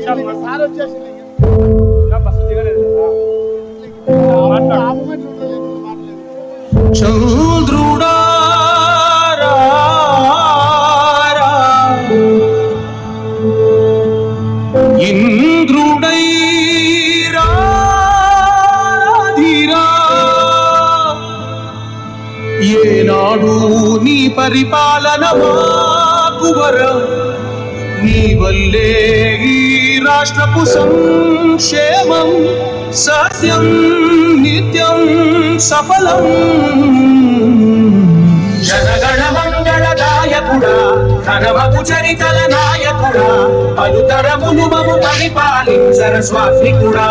నిమిషాలు సార్ వచ్చేసింది ఇంకా బస్సు దిగలేదు కదా మాట్లాడు. ఆ మూమెంట్ ఉంటుంది మాట్లాడలేదు చంద్రుడా రా, రా. ఇంద్రుడై రాధిరా ఏనాడు నీ పరిపాలన మాకువర నీ వల్లే ఈ రాష్ట్రపు సంక్షేమం సత్యం నిత్యం సఫలం జనగణ మంగళ నాయకుడా ధనమపు చరితల నాయకుడా పలుతరములు మము పరిపాలించర స్వామికుడా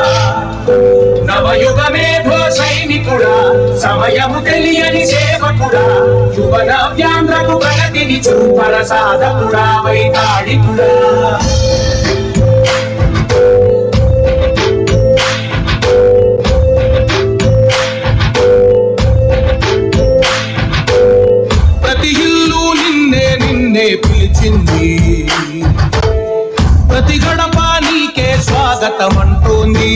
నవయుగమేధో సైనికుడా సమయము తెలియని సేవకుడా యువన వ్యాంధ్రకు ప్రగతిని చూపర సాధకుడా వైతాళికుడా ప్రతి ఇల్లు నిన్నే నిన్నే పిలిచింది ప్రతి గడప నీకే స్వాగతం అంటోంది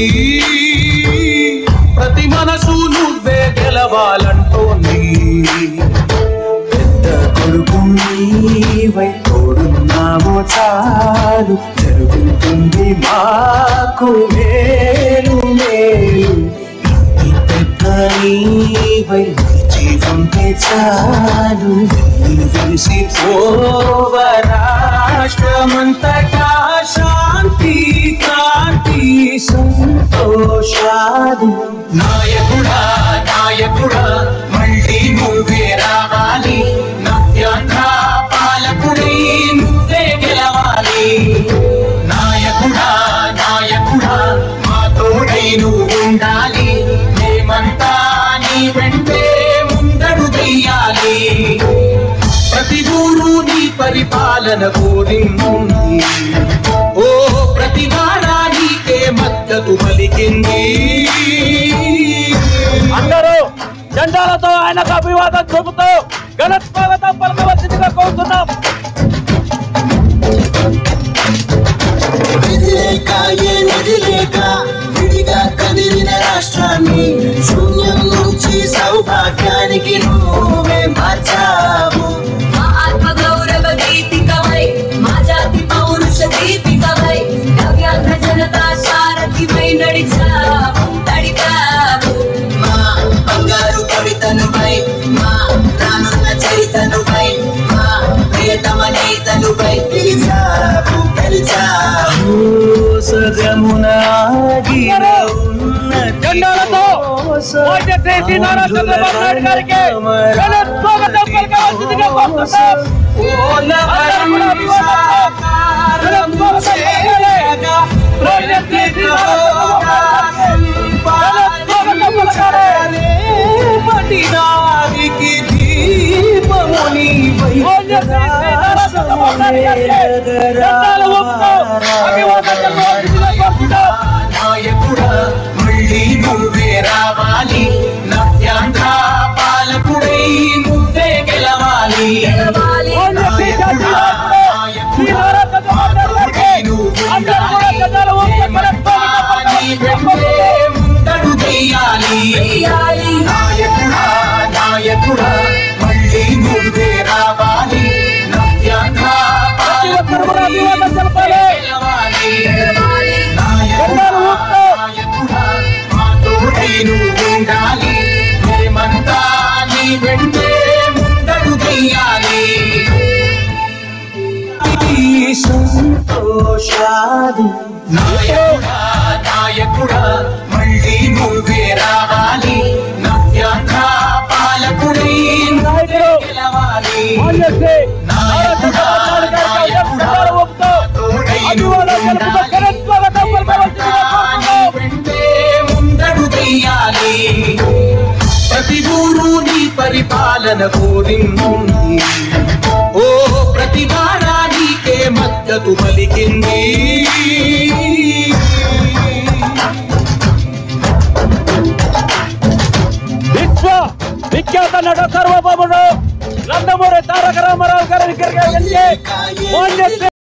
ప్రతి మనసు నువ్వే గెలవాలంటోంది పెద్ద కొడుకు నీవై తోడున్నామో చాలు జరుగుతుంది మాకు మేలు మేలు ఇంటి పెద్ద నీవై నిలిచి ఉంటే చాలు వెలిసి పోవ రాష్ట్రమంతటా శాంతి క్రాంతి సంతోషాలు నాయకుడా నాయకుడా మళ్ళీ నువ్వే రావాలి నవ్యాంధ్ర పాలకుడై నువ్వే గెలవాలి నాయకుడా నాయకుడా మా తోడై నువ్వు ఉండాలి మేమంతా నీ వెంటే ముందడు వెయ్యాలి ప్రతి ఊరు నీ పరిపాలన కోరింది ఓ ప్రతి వాడా నీకే మద్దతు పలికింది అందరూ జెండాలతో ఆయనకు అభివాదం చూపుతూ ఘన స్వాగతం పలకవలసిందిగా కోరుతున్నాం నిధి లేక ఏ నిధి లేక విడిగా కదిలిన రాష్ట్రాన్ని శూన్యం నుంచి సౌభాగ్యానికి నువ్వే మార్చావు మా ఆత్మ గౌరవ గీతికవై మా జాతి పౌరుష దీపికవై నవ్యాంధ్ర జనతా సారథివై నడిచావు నడిపావు మా బంగారు కవితనుపై మా రానున్న చరితనుపై మా ప్రియతమ నేతనుపై గెలిచావు గెలిచావు సగమున ఆగిన ఉన్నతి జెండాలతో పూజ్య శ్రీ శ్రీ నారా చంద్రబాబు నాయుడు గారికి ఘన స్వాగతం పలకవలసిందిగా కోరుతున్నాం అందరూ కూడా అభివాదం ఘన స్వాగతం పలకాలి. పూజ్య శ్రీ శ్రీ నారా చంద్రబాబు నాయుడు గారికి ఘన స్వాగతం పలకాలి. పటినావికి దీపముని పూజ్య శ్రీ శ్రీ నారా చంద్రబాబు నాయుడు గారికి జెండాలు ఊపుతూ అభివాదం తెలపవలసిందిగా కోరుతున్నాం నాయకుడా మళ్ళీ నువ్వే రావాలి నవ్యాంధ్ర పాలకుడై నువ్వే గెలవాలి గెలవాలి. పూజ్య శ్రీ జాతి నాయకుడు శ్రీ నారా చంద్రబాబు నాయుడు గారికి అందరూ కూడా జెండాలు ఊపుతూ ఘన స్వాగతం నీ వెంటే ముందడు వెయ్యాలి వెయ్యాలి. నాయకుడా నాయకుడా మళ్ళీ నువ్వే రావాలి నవ్యాంధ్ర ప్రతి ఒక్కరు కూడా అభివాదం తెలపాలి గెలవాలి గెలవాలి. జెండాలు ఊపుతూ నాయకుడా మా తోడై నువ్వు ఉండాలి మేమంతా నీ వెంటే ముందడు వెయ్యాలి సంతోషాలు నాయకుడా నాయకుడా మళ్ళీ నువ్వే రావాలి నవ్యాంధ్ర పాలకుడై నాయకుడు గెలవాలి మాన్యశ్రీ నారా చంద్రబాబు నాయుడు గారికి జెండాలు ఊపుతూ అభివాదం తెలుపుతూ ఘన స్వాగతం పలకవలసిందిగా కోరుతున్నాం వెంటే ముందడు వెయ్యాలి ప్రతి ఊరు నీ పరిపాలన కోరింది ఓ ప్రతి వాడా నీకే మద్దతు పలికింది విశ్వ విఖ్యాత నట సర్వభౌముడు నందమూరి తారక రామారావు గారి దగ్గరికి వెళ్ళి మాన్యశ్రీ